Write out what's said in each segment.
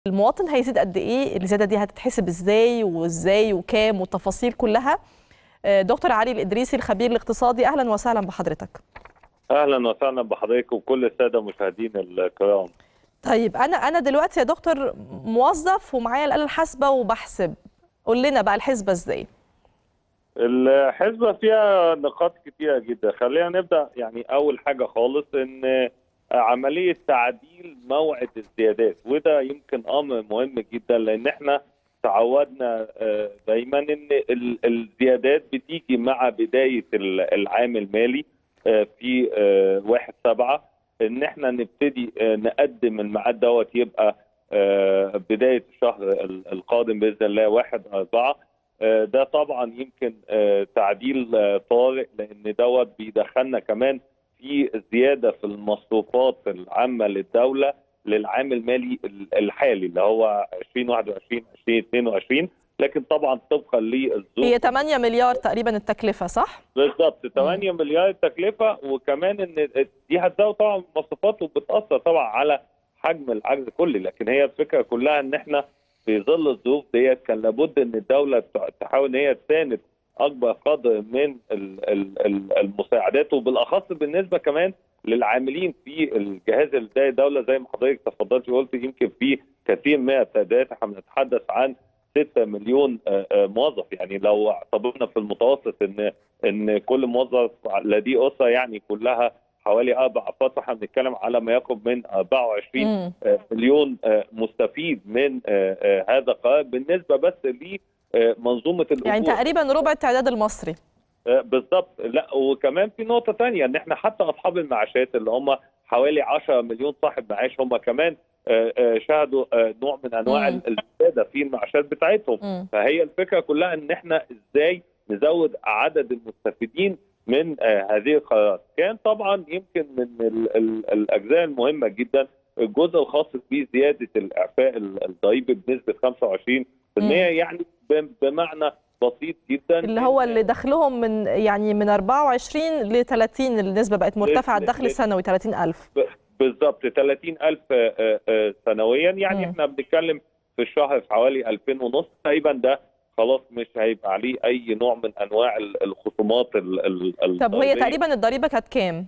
المواطن هيزيد قد ايه الزياده دي هتتحسب ازاي وازاي وكام والتفاصيل كلها آه، دكتور علي الادريسي الخبير الاقتصادي اهلا وسهلا بحضرتك اهلا وسهلا بحضرتك وكل الساده مشاهدين الكرام طيب انا انا دلوقتي يا دكتور موظف ومعايا الاله الحاسبه وبحسب قول لنا بقى الحسبه ازاي الحسبه فيها نقاط كتيره جدا خلينا نبدا يعني اول حاجه خالص ان عمليه تعديل موعد الزيادات وده يمكن امر مهم جدا لان احنا تعودنا آه، دايما ان ال- الزيادات بتيجي مع بدايه ال- العام المالي آه، في آه، واحد سبعة ان احنا نبتدي آه، نقدم الميعاد دوت يبقى آه، بدايه الشهر ال- القادم باذن الله واحد أربعة آه، ده طبعا يمكن آه، تعديل آه، طارئ لان دوت بيدخلنا كمان في زياده في المصروفات العامه للدوله للعام المالي ال- الحالي اللي هو 2021 2022 لكن طبعا طبقا للظروف هي 8 مليار تقريبا التكلفه صح بالظبط 8 مليار التكلفه وكمان ان دي هتزود طبعا المصروفات وبتاثر طبعا على حجم العجز كلي لكن هي الفكره كلها ان احنا في ظل الظروف ديت كان لابد ان الدوله تع- تحاول ان هي تساند اكبر قدر من ال- ال- ال- المساعدات وبالاخص بالنسبه كمان للعاملين في الجهاز الاداري الدوله زي ما حضرتك تفضلت وقلت يمكن في كثير من التعدادات احنا بنتحدث عن 6 مليون آه، آه، موظف يعني لو اعتبرنا في المتوسط ان ان كل موظف لديه اسره يعني كلها حوالي اربع افراد فاحنا بنتكلم على ما يقرب من 24 مم. آه، مليون آه، مستفيد من آه، آه، هذا القرار بالنسبه بس لمنظومه الاجور يعني تقريبا ربع التعداد المصري آه، بالظبط لا وكمان في نقطه تانية ان احنا حتى اصحاب المعاشات اللي هم حوالي 10 مليون صاحب معاش هم كمان آه، آه، شهدوا آه، نوع من انواع مم. الزياده في المعاشات بتاعتهم مم. فهي الفكره كلها ان احنا ازاي نزود عدد المستفيدين من آه هذه القرارات كان طبعا يمكن من ال ال الاجزاء المهمه جدا الجزء الخاص بزياده الاعفاء ال- الضريبي بنسبه 25% مم. يعني ب- بمعنى بسيط جدا اللي هو إن- اللي دخلهم من يعني من 24 ل 30 النسبه بقت مرتفعه ل- الدخل ل- السنوي 30000 بالظبط 30000 آه، آه، آه، سنويا يعني مم. احنا بنتكلم في الشهر في حوالي 2000 ونص تقريبا ده خلاص مش هيبقى عليه اي نوع من انواع ال- الخصومات ال- ال- طب وهي الضريبية. تقريبا الضريبه كانت كام؟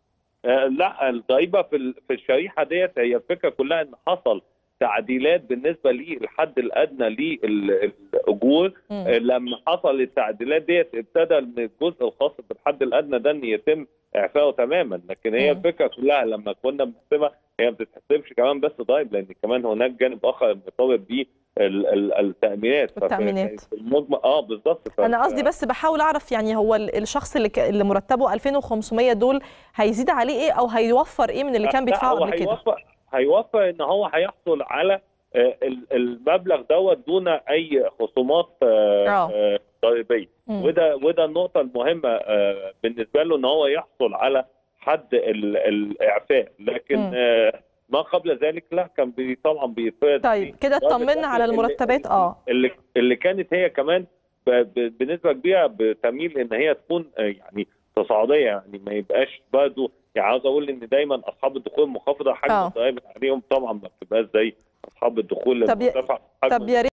آه، لا الضريبه في ال- في الشريحه ديت هي الفكره كلها ان حصل تعديلات بالنسبه للحد الادنى للاجور مم. آه، لما حصل التعديلات ديت ابتدى ان الجزء الخاص بالحد الادنى ده ان يتم اعفائه تماما لكن هي مم. الفكره كلها لما كنا بنحسبها هي ما بتتحسبش كمان بس ضرائب لان كمان هناك جانب اخر مرتبط بيه ال- ال- التامينات ففي- التأمينات. في المجمل اه بالظبط ف- انا قصدي بس بحاول اعرف يعني هو ال- الشخص اللي ك- اللي مرتبه 2500 دول هيزيد عليه ايه او هيوفر ايه من اللي كان لا، بيدفعه هو قبل كده؟ هيوفر هيوفر ان هو هيحصل على آه، ال- المبلغ دوت دون اي خصومات آه، آه. آه، ضريبيه مم. وده وده النقطه المهمه آه، بالنسبه له ان هو يحصل على حد ال- الاعفاء لكن مم. آه، ما قبل ذلك لا كان بي طبعا بيفرض طيب كده اطمنا على اللي- المرتبات اه اللي اللي كانت هي كمان ب- ب- بنسبه كبيره بتميل ان هي تكون آه، يعني تصاعديه يعني ما يبقاش برضه يعني عاوز اقول ان دايما اصحاب الدخول المنخفضه حجم آه. الضرائب عليهم طبعا ما بتبقاش زي اصحاب الدخول طب ي- المرتفع حجم طب يا ريت